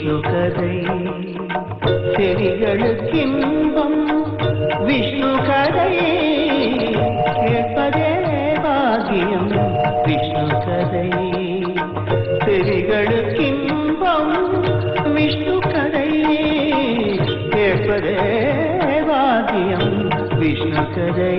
விஷ்ணு கதை செவிகளுக்கின்பம் விஷ்ணு கதை கேட்பதே பாகியம் விஷ்ணு கதை செவிகளுக்கின்பம் விஷ்ணு கதை கேட்பதே பாகியம் விஷ்ணு கதை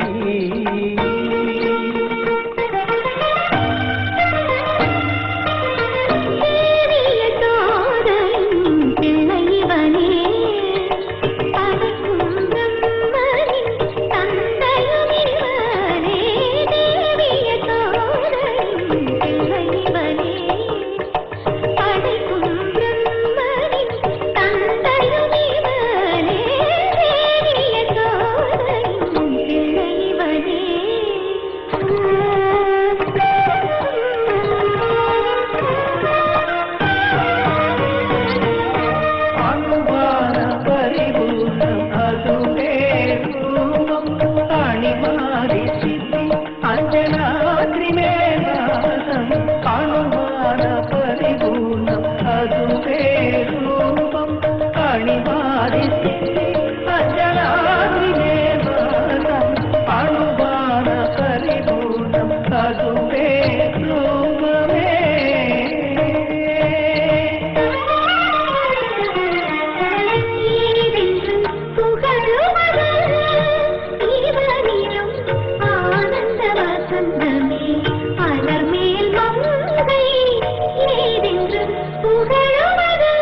தேவிய தோதலின் பிள்ளைவனே படைக்கும் பிரம்மனின் தந்தையும் இவனே தேவிய தோதலின் பிள்ளைவனே படைக்கும் பிரம்மனின் தந்தையும் இவனே தேவிய தோதலின் அனுபான பரிபூர்ணம் அதுவே ரூபம் அணிமாரி சித்தி அஞ்சனாத்ரி மேலாசம் அனுபான பரிபூர்ணம் அதுவே ரூபம் அணிமாரி சித்தி அஞ்சனாத்ரி மேலாசம் அனுபான பரிபூர்ணம் அதுவே ரூபமே ஏதென்று புகழுவது இவனிலும் ஆனந்த வசந்தமே அலர் மேல் மங்கை ஏதென்று புகழுவது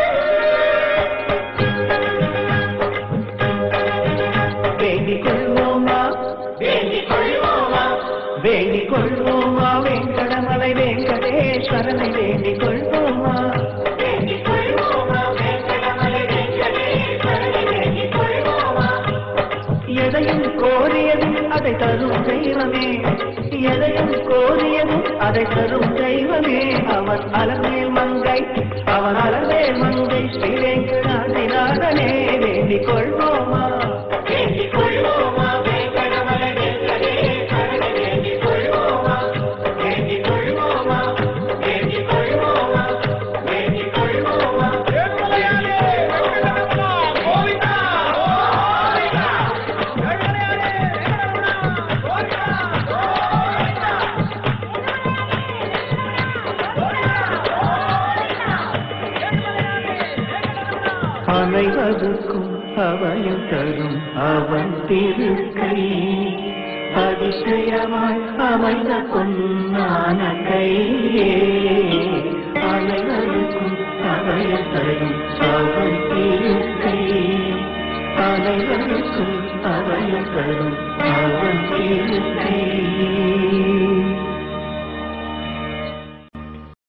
வேண்டிக் கொள்வோமா வேண்டிக் கொள்வோமா வேண்டிக் கொள்வோமா வெங்கடமலை வெங்கடேஸ்வரனை வேண்டிக் கொள்வோமா வேண்டிக் கொள்வோமா வெங்கடமலை வெங்கடேஸ்வரனை வேண்டிக் கொள்வோமா எதையும் கோரியது அதை தரும் தெய்வமே எதையும் கோரியது அதை தரும் தெய்வமே அவன் அலமேல் மங்கை அவன் அலமேல் மங்கை ஸ்ரீ வெங்கடாதிநாதனே வேண்டிக் கொள்வோமா வேண்டிக் கொள்வோமா வெங்கடமலை வெங்கடேஸ்வரனை வேண்டிக் கொள்வோமா வேண்டிக் கொள்வோமா வேண்டிக் கொள்வோமா வேண்டிக் கொள்வோமா அனைவருக்கும் அவயம் தரும் அவன் திருக்கை அதிசயமாய் அமைந்த பொன்னான கையே அனைவருக்கும் அவயம் தரும் அவன் திருக்கை அனைவருக்கும் அவயம் தரும் அவன்